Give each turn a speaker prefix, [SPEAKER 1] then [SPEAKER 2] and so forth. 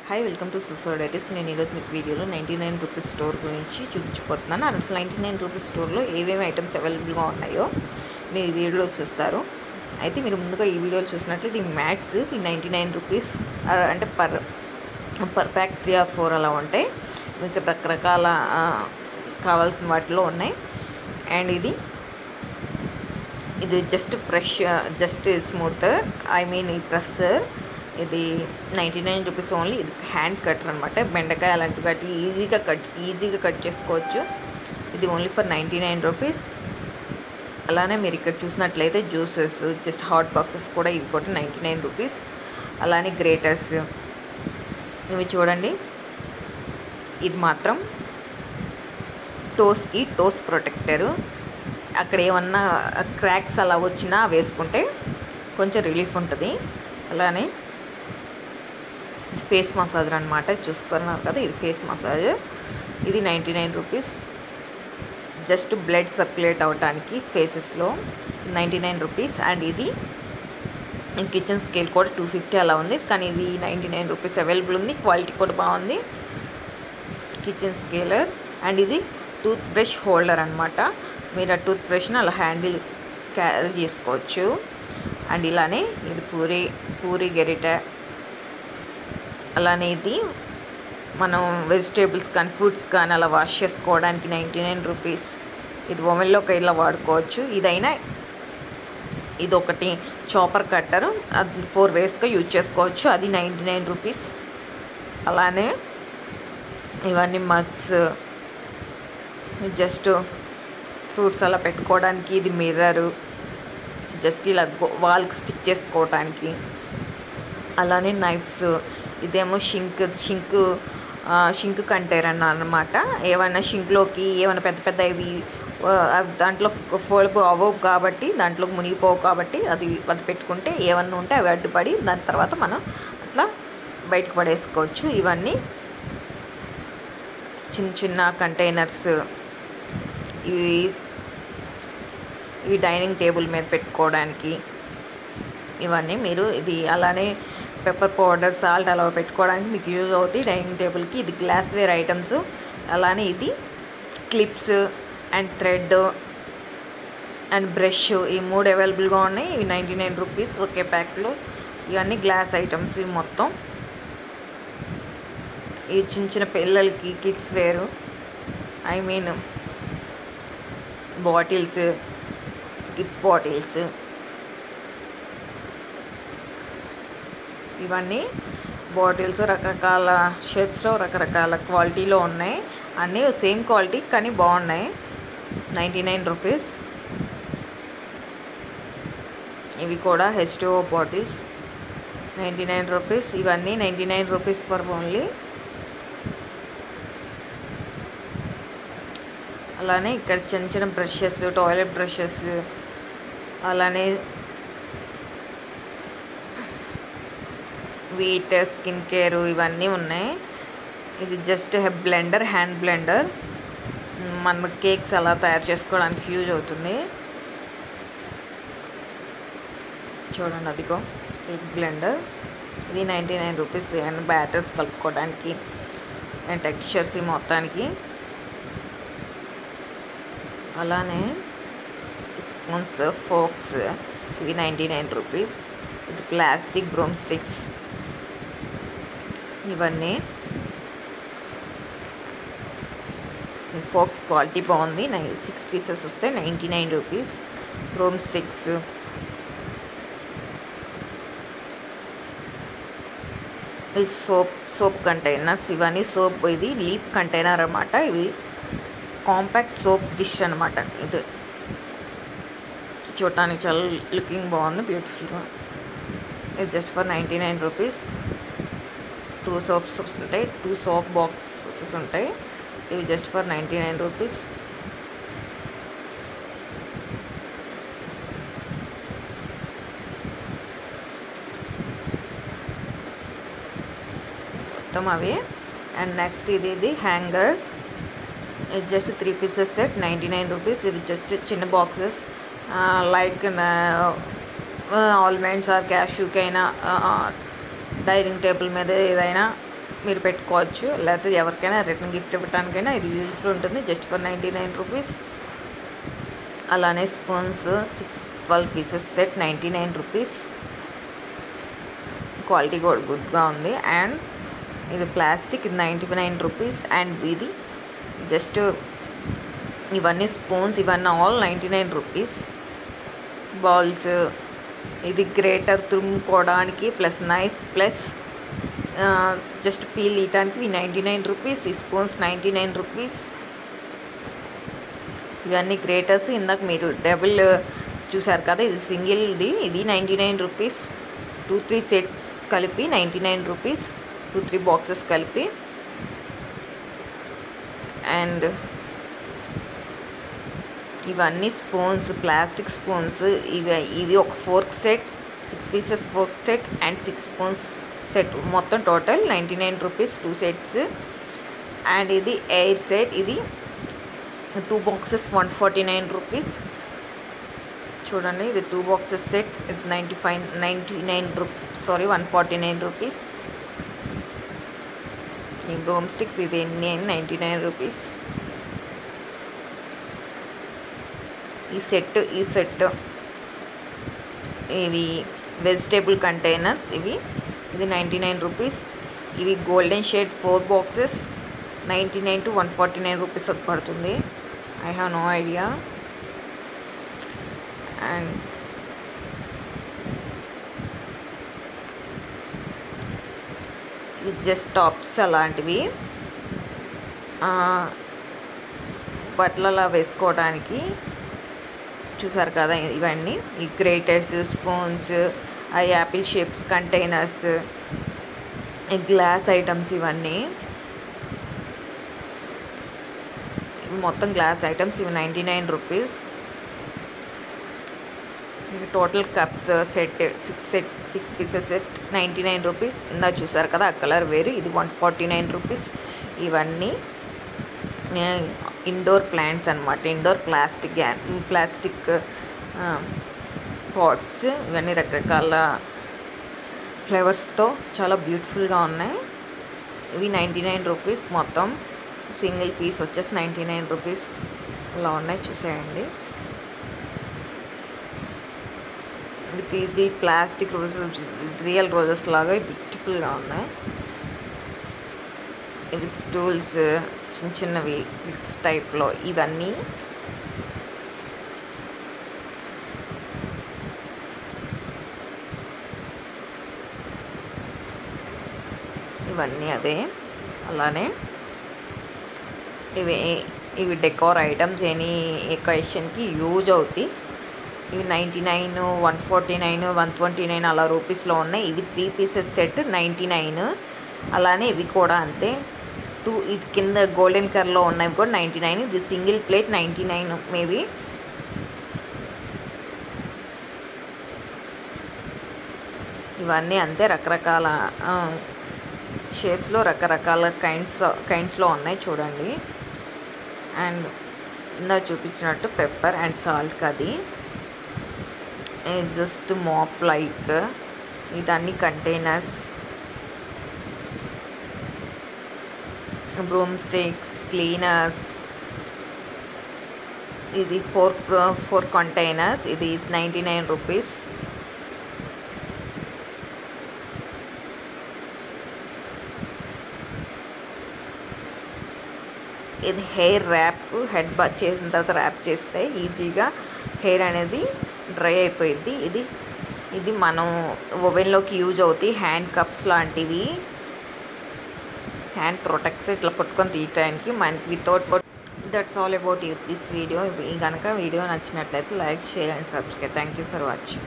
[SPEAKER 1] hi welcome to సుసోడైటిస్ నేను ఈరోజు మీకు వీడియోలో నైంటీ నైన్ రూపీస్ స్టోర్ గురించి చూపించిపోతున్నాను అసలు నైంటీ నైన్ రూపీస్ స్టోర్లో ఏమేమి ఐటమ్స్ అవైలబుల్గా ఉన్నాయో మీరు ఈ వీడియోలో చూస్తారు అయితే మీరు ముందుగా ఈ వీడియోలో చూసినట్లు ఇది మ్యాట్స్ ఈ నైంటీ నైన్ రూపీస్ అంటే per per pack three or four అలా ఉంటాయి మీకు రకరకాల ఆ, కావాల్సిన వాటిలో ఉన్నాయి అండ్ ఇది ఇది just brush just smooth I mean ఈ ప్రెస్సర్ ఇది నైంటీ నైన్ రూపీస్ ఓన్లీ ఇది హ్యాండ్ కటర్ అనమాట బెండకాయ అలాంటి వాటి ఈజీగా కట్ ఈజీగా కట్ చేసుకోవచ్చు ఇది only for ninety nine rupees అలానే మీరు ఇక్కడ చూసినట్లయితే జ్యూసెస్ జస్ట్ హాట్ బాక్సెస్ కూడా ఇవి కూడా నైంటీ నైన్ రూపీస్ అలానే గ్రేటర్స్ ఇవి చూడండి ఇది మాత్రం టోస్కి టోస్ ప్రొటెక్టరు అక్కడ ఏమన్నా క్రాక్స్ అలా వచ్చినా వేసుకుంటే కొంచెం రిలీఫ్ ఉంటుంది అలానే ఫేస్ మసాజర్ అనమాట చూస్తున్నారు కదా ఇది ఫేస్ మసాజ్ ఇది ninety nine rupees just blood circulate అవడానికి ఫేసెస్లో నైంటీ నైన్ రూపీస్ అండ్ ఇది కిచెన్ స్కేల్ కూడా టూ ఫిఫ్టీ అలా ఉంది కానీ ఇది నైంటీ నైన్ రూపీస్ అవైలబుల్ ఉంది క్వాలిటీ కూడా బాగుంది కిచెన్ స్కేలర్ అండ్ ఇది టూత్ బ్రష్ హోల్డర్ అనమాట మీరు ఆ టూత్ బ్రష్ని అలా హ్యాండిల్ క్యారీ చేసుకోవచ్చు అండ్ ఇలానే ఇది పూరి పూరి గెరిట అలానే ఇది మనం వెజిటేబుల్స్ కానీ ఫ్రూట్స్ కానీ అలా వాష్ చేసుకోవడానికి నైంటీ నైన్ రూపీస్ ఇది ఓవెన్లోకి ఇలా వాడుకోవచ్చు ఇదైనా ఇది ఒకటి చాపర్ కట్టర్ అది ఫోర్ వేస్గా యూజ్ చేసుకోవచ్చు అది నైంటీ నైన్ రూపీస్ అలానే ఇవన్నీ మగ్స్ జస్ట్ ఫ్రూట్స్ అలా పెట్టుకోవడానికి ఇది మిర్రరు జస్ట్ ఇలా వాల్కి స్టిక్ చేసుకోవడానికి అలానే నైఫ్స్ ఇదేమో షింక్ షింక్ షింక్ కంటైనర్ అనమాట ఏమైనా షింక్లోకి ఏమైనా పెద్ద పెద్ద ఇవి ఆ, అవి దాంట్లో ఫోల్పు అవ్వవు కాబట్టి దాంట్లో మునిగిపోవు కాబట్టి అది అది పెట్టుకుంటే ఏమన్నా ఉంటే అవి అడ్డుపడి దాని తర్వాత మనం అట్లా బయటకు పడేసుకోవచ్చు ఇవన్నీ చిన్న చిన్న కంటైనర్స్ ఇవి ఇవి డైనింగ్ టేబుల్ మీద పెట్టుకోవడానికి ఇవన్నీ మీరు ఇది అలానే పెప్పర్ పౌడర్ సాల్ట్ అలా పెట్టుకోవడానికి మీకు యూజ్ అవుతాయి డైనింగ్ టేబుల్కి ఇది గ్లాస్ వేర్ ఐటమ్స్ అలానే ఇది clips and thread and brush ఈ మూడు అవైలబుల్గా ఉన్నాయి ఇవి నైంటీ నైన్ రూపీస్ ఒకే ప్యాక్లో ఇవన్నీ గ్లాస్ ఐటమ్స్ ఇవి మొత్తం ఈ చిన్న చిన్న పిల్లలకి కిడ్స్ వేరు I mean bottles kids bottles ఇవన్నీ బాటిల్స్ రకరకాల షేప్స్లో రకరకాల క్వాలిటీలో ఉన్నాయి అన్నీ సేమ్ క్వాలిటీ కానీ బాగున్నాయి నైంటీ నైన్ రూపీస్ ఇవి కూడా హెచ్టిఓ బాటిల్స్ నైంటీ నైన్ రూపీస్ ఇవన్నీ ninety nine rupees for only అలానే ఇక్కడ చిన్న చిన్న బ్రషెస్ టాయిలెట్ బ్రషెస్ అలానే వీట్ స్కిన్ కేర్ ఇవన్నీ ఉన్నాయి ఇది జస్ట్ బ్లెండర్ హ్యాండ్ బ్లెండర్ మన కేక్స్ అలా తయారు చేసుకోవడానికి యూజ్ అవుతుంది చూడండి అదిగో కేక్ బ్లెండర్ ఇది ninety nine rupees and batters కలుపుకోవడానికి అండ్ టెక్స్చర్స్ ఈ మొత్తానికి అలానే స్పూన్స్ ఫోక్స్ ఇవి నైంటీ నైన్ రూపీస్ ఇది ప్లాస్టిక్ బ్రూమ్ స్టిక్స్ ఇవన్నీ ఫోక్స్ క్వాలిటీ బాగుంది నై సిక్స్ పీసెస్ వస్తాయి ninety nine rupees broomsticks ఇది సోప్ సోప్ కంటైనర్స్ ఇవన్నీ సోప్ ఇది లీఫ్ కంటైనర్ అనమాట ఇవి కాంపాక్ట్ సోప్ డిష్ అనమాట ఇది చూడటానికి చాలా లుకింగ్ బాగుంది బ్యూటిఫుల్గా ఇది just for ninety nine rupees two soaps ఉంటాయి టూ సోప్ బాక్సెస్ ఉంటాయి ఇవి just for ninety nine rupees మొత్తం అవి అండ్ నెక్స్ట్ ఇది ఇది హ్యాంగర్స్ ఇది just three pieces set ninety nine rupees ఇవి జస్ట్ చిన్న బాక్సెస్ లైక్ ఆల్మండ్స్ ఆర్ క్యాష్యూకైనా డైనింగ్ టేబుల్ మీద ఏదైనా మీరు పెట్టుకోవచ్చు లేకపోతే ఎవరికైనా రిటర్న్ గిఫ్ట్ ఇవ్వడానికైనా ఇది యూజ్ఫుల్ ఉంటుంది just for ninety nine rupees అలానే spoons six twelve pieces set ninety nine rupees quality కూడా గుడ్గా ఉంది అండ్ ఇది ప్లాస్టిక్ ఇది నైంటీ నైన్ రూపీస్ అండ్ ఇది జస్ట్ ఇవన్నీ స్పూన్స్ ఇవన్నీ all ninety nine rupees balls ఇది గ్రేటర్ తురుముకోవడానికి plus knife plus just peel తీయటానికి ఇవి నైంటీ నైన్ రూపీస్ ఈ స్పూన్స్ నైంటీ నైన్ రూపీస్ ఇవన్నీ గ్రేటర్స్ ఇందాక మీరు డబుల్ చూసారు కదా ఇది సింగిల్ది ఇది ninety nine rupees two three sets కలిపి ninety nine rupees two three boxes కలిపి అండ్ ఇవన్నీ స్పూన్స్ ప్లాస్టిక్ స్పూన్స్ ఇవి ఇవి ఒక fork set six pieces fork set and six spoons set మొత్తం total ninety nine rupees two sets and ఇది air set ఇది two boxes one forty nine rupees చూడండి ఇది టూ బాక్సెస్ సెట్ ఇది ninety five ninety nine rupee sorry one forty nine rupees ఈ broomsticks ఇది ఎన్ని ninety nine rupees ఈ set ఈ సెట్ ఇవి వెజిటేబుల్ కంటైనర్స్ ఇవి ఇది నైంటీ నైన్ రూపీస్ ఇవి golden shade four boxes ninety nine to one forty nine rupees పడుతుంది I have no idea and just tops అలాంటివి బట్టలు అలా వేసుకోవడానికి చూసారు కదా ఇవన్నీ ఈ గ్రేటర్స్ స్పూన్స్ ఆ apple shapes containers glass items ఇవన్నీ మొత్తం గ్లాస్ ఐటమ్స్ ఇవి నైంటీ నైన్ రూపీస్ ఇది total cups set six set six pieces set ninety nine rupees ఇందా చూసారు కదా ఆ కలర్ వేరు ఇది వన్ ఫార్టీ నైన్ రూపీస్ ఇవన్నీ ఇండోర్ ప్లాంట్స్ అనమాట ఇండోర్ ప్లాస్టిక్ ప్లాస్టిక్ పాట్స్ ఇవన్నీ రకరకాల ఫ్లేవర్స్తో చాలా బ్యూటిఫుల్గా ఉన్నాయి ఇవి నైంటీ నైన్ రూపీస్ మొత్తం సింగిల్ పీస్ వచ్చేసి నైంటీ నైన్ రూపీస్ అలా ఉన్నాయి చూసేయండి విత్ ఇది ప్లాస్టిక్ రోజెస్ రియల్ రోజెస్ లాగా బ్యూటిఫుల్గా ఉన్నాయి ఇవి స్టూల్స్ చిన్న చిన్నవి కిడ్స్ టైప్లో ఇవన్నీ ఇవన్నీ అదే అలానే ఇవి ఇవి డెకోర్ ఐటమ్స్ ఎనీ ఎకేషన్కి యూజ్ అవుతాయి ఇవి ninety nine one forty nine one twenty nine అలా రూపీస్లో ఉన్నాయి ఇవి three pieces set ninety nine అలానే ఇవి కూడా అంతే టూ ఇది కింద గోల్డెన్ కలర్లో ఉన్నాయి కూడా నైంటీ నైన్ ఇది single plate ninety nine maybe ఇవన్నీ అంతే రకరకాల షేప్స్లో రకరకాల కైండ్స్ కైండ్స్లో ఉన్నాయి చూడండి అండ్ ఇందా చూపించినట్టు పెప్పర్ అండ్ సాల్ట్ అది జస్ట్ మాప్ లైక్ ఇదన్నీ కంటైనర్స్ బ్రూమ్ స్టిక్స్ క్లీనర్స్ ఇది ఫోర్ ఫోర్ కంటైనర్స్ ఇది నైంటీ నైన్ రూపీస్ ఇది హెయిర్ ర్యాప్ హెడ్ బాత్ చేసిన తర్వాత ర్యాప్ చేస్తే ఈజీగా హెయిర్ అనేది డ్రై అయిపోయింది ఇది ఇది మనం ఓవెన్లోకి యూజ్ అవుతాయి హ్యాండ్ కప్స్ లాంటివి హ్యాండ్ ప్రొటెక్ట్స్ ఇట్లా పట్టుకొని తీయటానికి మనకి without that's all about this video కనుక వీడియో నచ్చినట్లయితే like share and subscribe thank you for watching